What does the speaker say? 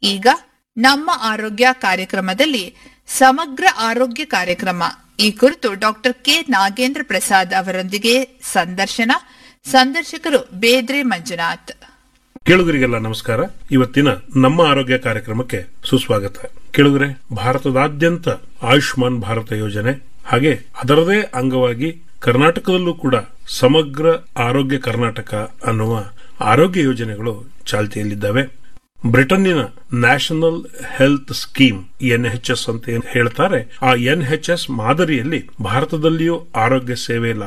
ಈಗ ನಮ್ಮ ಆರೋಗ್ಯ ಕಾರ್ಯಕ್ರಮದಲ್ಲಿ ಸಮಗ್ರ ಆರೋಗ್ಯ ಕಾರ್ಯಕ್ರಮ ಈ ಕುರಿತು ಡಾಕ್ಟರ್ ಕೆ ನಾಗೇಂದ್ರ ಪ್ರಸಾದ್ ಅವರೊಂದಿಗೆ ಸಂದರ್ಶನ ಸಂದರ್ಶಕರು ಬೇದ್ರೆ ಮಂಜುನಾಥ್ ಕೇಳುಗರಿಗೆಲ್ಲ ನಮಸ್ಕಾರ ಇವತ್ತಿನ ನಮ್ಮ ಆರೋಗ್ಯ ಕಾರ್ಯಕ್ರಮಕ್ಕೆ ಸುಸ್ವಾಗತ ಕೇಳುಗರೆ ಭಾರತದಾದ್ಯಂತ ಆಯುಷ್ಮಾನ್ ಭಾರತ ಯೋಜನೆ ಹಾಗೆ ಅದರದೇ ಅಂಗವಾಗಿ ಕರ್ನಾಟಕದಲ್ಲೂ ಕೂಡ ಸಮಗ್ರ ಆರೋಗ್ಯ ಕರ್ನಾಟಕ ಅನ್ನುವ ಆರೋಗ್ಯ ಯೋಜನೆಗಳು ಚಾಲ್ತಿಯಲ್ಲಿದ್ದಾವೆ ಬ್ರಿಟನ್ನಿನ ನ್ಯಾಷನಲ್ ಹೆಲ್ತ್ ಸ್ಕೀಮ್ ಎನ್ಎಚ್ಎಸ್ ಅಂತ ಏನ್ ಹೇಳ್ತಾರೆ ಆ ಎನ್ಎಚ್ಎಸ್ ಮಾದರಿಯಲ್ಲಿ ಭಾರತದಲ್ಲಿಯೂ ಆರೋಗ್ಯ ಸೇವೆ